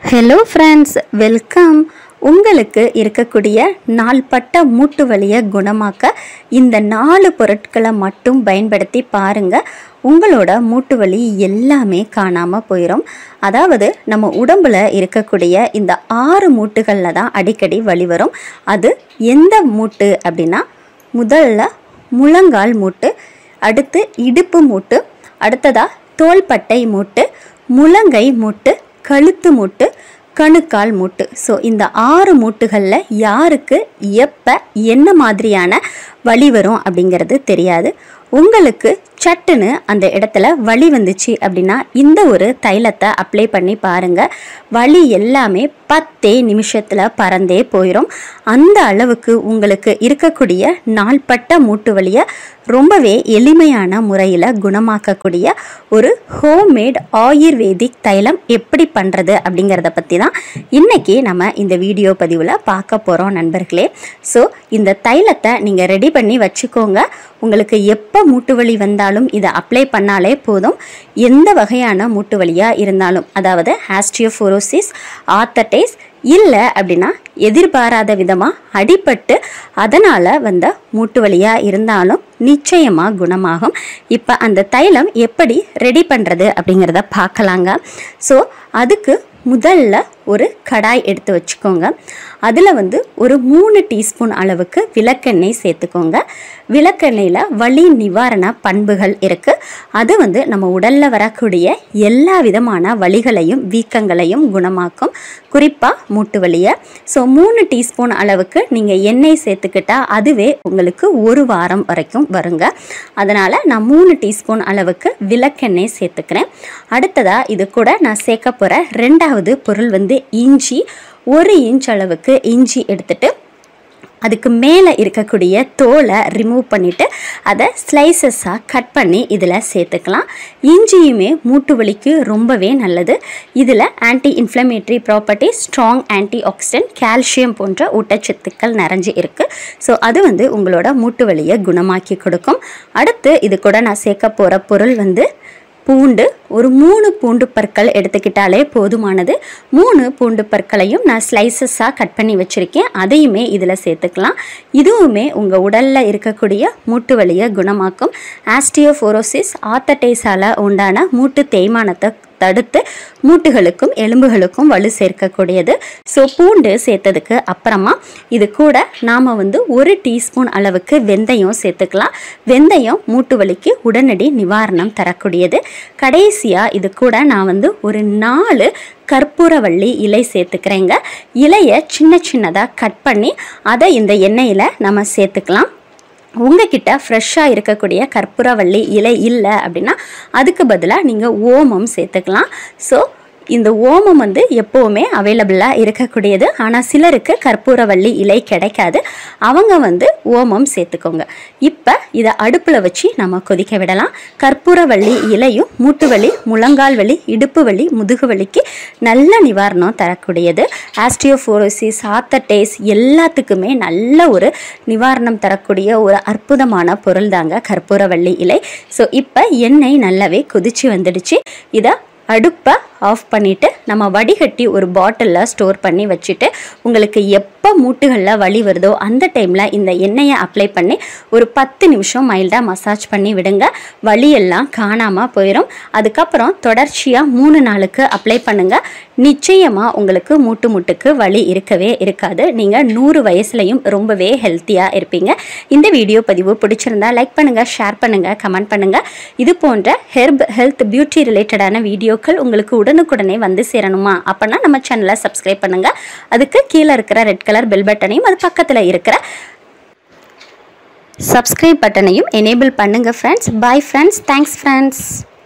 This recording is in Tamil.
ஹலோ ஃப்ரெண்ட்ஸ் வெல்கம் உங்களுக்கு இருக்கக்கூடிய நாள்பட்ட மூட்டு வலியை குணமாக்க இந்த நாலு பொருட்களை மட்டும் பயன்படுத்தி பாருங்க உங்களோட மூட்டு வலி எல்லாமே காணாமல் போயிடும் அதாவது நம்ம உடம்புல இருக்கக்கூடிய இந்த ஆறு மூட்டுகளில் தான் அடிக்கடி வலி வரும் அது எந்த மூட்டு அப்படின்னா முதல்ல முழங்கால் மூட்டு அடுத்து இடுப்பு மூட்டு அடுத்ததா தோள்பட்டை மூட்டு முழங்கை மூட்டு கழுத்து மூட்டு கணுக்கால் மூட்டு ஸோ இந்த ஆறு மூட்டுகளில் யாருக்கு எப்போ என்ன மாதிரியான வலி வரும் அப்படிங்கிறது தெரியாது உங்களுக்கு சட்டுன்னு அந்த இடத்துல வலி வந்துச்சு அப்படின்னா இந்த ஒரு தைலத்தை அப்ளை பண்ணி பாருங்க வலி எல்லாமே பத்தே நிமிஷத்தில் பறந்தே போயிடும் அந்த அளவுக்கு உங்களுக்கு இருக்கக்கூடிய நாள்பட்ட மூட்டு வலியை ரொம்பவே எளிமையான முறையில் குணமாக்கக்கூடிய ஒரு ஹோம்மேட் ஆயுர்வேதிக் தைலம் எப்படி பண்ணுறது அப்படிங்கிறத பற்றி தான் இன்றைக்கி நம்ம இந்த வீடியோ பதிவில் பார்க்க போகிறோம் நண்பர்களே ஸோ இந்த தைலத்தை நீங்கள் ரெடி பண்ணி வச்சுக்கோங்க உங்களுக்கு எப்போ மூட்டு வலி வந்தாலும் இதை அப்ளை பண்ணாலே போதும் எந்த வகையான மூட்டு வலியாக இருந்தாலும் அதாவது ஆஸ்டியோஃபோரோசிஸ் ஆத்தடைஸ் இல்லை அப்படின்னா எதிர்பாராத விதமாக அடிபட்டு அதனால் வந்த மூட்டு வலியாக இருந்தாலும் நிச்சயமாக குணமாகும் இப்போ அந்த தைலம் எப்படி ரெடி பண்ணுறது அப்படிங்கிறத பார்க்கலாங்க ஸோ அதுக்கு முதல்ல ஒரு கடாய் எடுத்து வச்சுக்கோங்க அதில் வந்து ஒரு மூணு டீஸ்பூன் அளவுக்கு விளக்கெண்ணெய் சேர்த்துக்கோங்க விளக்கெண்ணெயில் வலி நிவாரண பண்புகள் இருக்குது அது வந்து நம்ம உடலில் வரக்கூடிய எல்லா விதமான வலிகளையும் வீக்கங்களையும் குணமாக்கும் குறிப்பாக மூட்டு வலியை ஸோ மூணு டீஸ்பூன் அளவுக்கு நீங்கள் எண்ணெய் சேர்த்துக்கிட்டால் அதுவே உங்களுக்கு ஒரு வாரம் வரைக்கும் வருங்க அதனால் நான் மூணு டீஸ்பூன் அளவுக்கு விளக்கெண்ணெய் சேர்த்துக்கிறேன் அடுத்ததாக இது கூட நான் சேர்க்க போகிற ரெண்டாவது பொருள் வந்து இஞ்சி ஒரு இன்ச் அளவுக்கு இஞ்சி எடுத்துட்டு அதுக்கு மேலே இருக்கக்கூடிய தோலை ரிமூவ் பண்ணிவிட்டு அதை ஸ்லைசஸாக கட் பண்ணி இதில் சேர்த்துக்கலாம் இஞ்சியுமே மூட்டு வலிக்கு ரொம்பவே நல்லது இதில் anti inflammatory property strong antioxidant calcium போன்ற ஊட்டச்சத்துக்கள் நிறைஞ்சு இருக்குது ஸோ அது வந்து உங்களோட மூட்டு வலியை குணமாக்கி கொடுக்கும் அடுத்து இது கூட நான் சேர்க்க போகிற பொருள் வந்து பூண்டு ஒரு மூணு பூண்டு பற்கள் எடுத்துக்கிட்டாலே போதுமானது மூணு பூண்டு பற்களையும் நான் ஸ்லைசஸாக கட் பண்ணி வச்சுருக்கேன் அதையுமே இதில் சேர்த்துக்கலாம் இதுவுமே உங்கள் உடலில் இருக்கக்கூடிய மூட்டு வலியை குணமாக்கும் ஆஸ்டியோஃபோரோசிஸ் ஆத்தடைஸால் உண்டான மூட்டு தேய்மானத்தை தடுத்து மூட்டுகளுக்கும் எலும்புகளுக்கும் வலு சேர்க்கக்கூடியது ஸோ பூண்டு சேர்த்ததுக்கு அப்புறமா இது கூட நாம் வந்து ஒரு டீஸ்பூன் அளவுக்கு வெந்தயம் சேர்த்துக்கலாம் வெந்தயம் மூட்டு வலிக்கு உடனடி நிவாரணம் தரக்கூடியது கடைசியாக இது கூட நான் வந்து ஒரு நாலு கற்பூரவள்ளி இலை சேர்த்துக்கிறேங்க இலையை சின்ன சின்னதாக கட் பண்ணி அதை இந்த எண்ணெயில் நம்ம சேர்த்துக்கலாம் உங்ககிட்ட ஃப்ரெஷ்ஷாக இருக்கக்கூடிய கற்பூரவள்ளி இலை இல்லை அப்படின்னா அதுக்கு பதிலாக நீங்கள் ஓமம் சேர்த்துக்கலாம் ஸோ இந்த ஓமம் வந்து எப்போவுமே அவைலபிளாக இருக்கக்கூடியது ஆனால் சிலருக்கு கற்பூரவள்ளி இலை கிடைக்காது அவங்க வந்து ஓமம் சேர்த்துக்கோங்க இப்போ இதை அடுப்பில் வச்சு நம்ம கொதிக்க விடலாம் கற்பூரவள்ளி இலையும் மூட்டு வலி முழங்கால் வலி இடுப்பு வலி முதுகு வலிக்கு நல்ல நிவாரணம் தரக்கூடியது ஆஸ்டியோஃபோரோசிஸ் ஆத்தடேஸ் எல்லாத்துக்குமே நல்ல ஒரு நிவாரணம் தரக்கூடிய ஒரு அற்புதமான பொருள் தாங்க கற்பூரவள்ளி இலை ஸோ இப்போ எண்ணெய் நல்லாவே கொதிச்சு வந்துடுச்சு இதை அடுப்பை ஆஃப் பண்ணிவிட்டு நம்ம வடிகட்டி ஒரு பாட்டிலில் ஸ்டோர் பண்ணி வச்சுட்டு உங்களுக்கு எப்போ மூட்டுகளில் வலி வருதோ அந்த டைமில் இந்த எண்ணெயை அப்ளை பண்ணி ஒரு பத்து நிமிஷம் மைல்டாக மசாஜ் பண்ணி விடுங்க வலியெல்லாம் காணாமல் போயிடும் அதுக்கப்புறம் தொடர்ச்சியாக மூணு நாளுக்கு அப்ளை பண்ணுங்கள் நிச்சயமாக உங்களுக்கு மூட்டு முட்டுக்கு வலி இருக்கவே இருக்காது நீங்கள் நூறு வயசுலையும் ரொம்பவே ஹெல்த்தியாக இருப்பீங்க இந்த வீடியோ பதிவு பிடிச்சிருந்தா லைக் பண்ணுங்கள் ஷேர் பண்ணுங்கள் கமெண்ட் பண்ணுங்கள் இது போன்ற ஹெர்ப் ஹெல்த் பியூட்டி ரிலேட்டடான வீடியோக்கள் உங்களுக்கு உடனுக்குடனே வந்து சேரணுமா அப்போனா நம்ம சேனலை சப்ஸ்கிரைப் பண்ணுங்கள் அதுக்கு கீழே இருக்கிற ரெட் கலர் பெல் பட்டனையும் அது பக்கத்தில் இருக்கிற சப்ஸ்கிரைப் பட்டனையும் எனேபிள் பண்ணுங்கள் friends bye friends thanks friends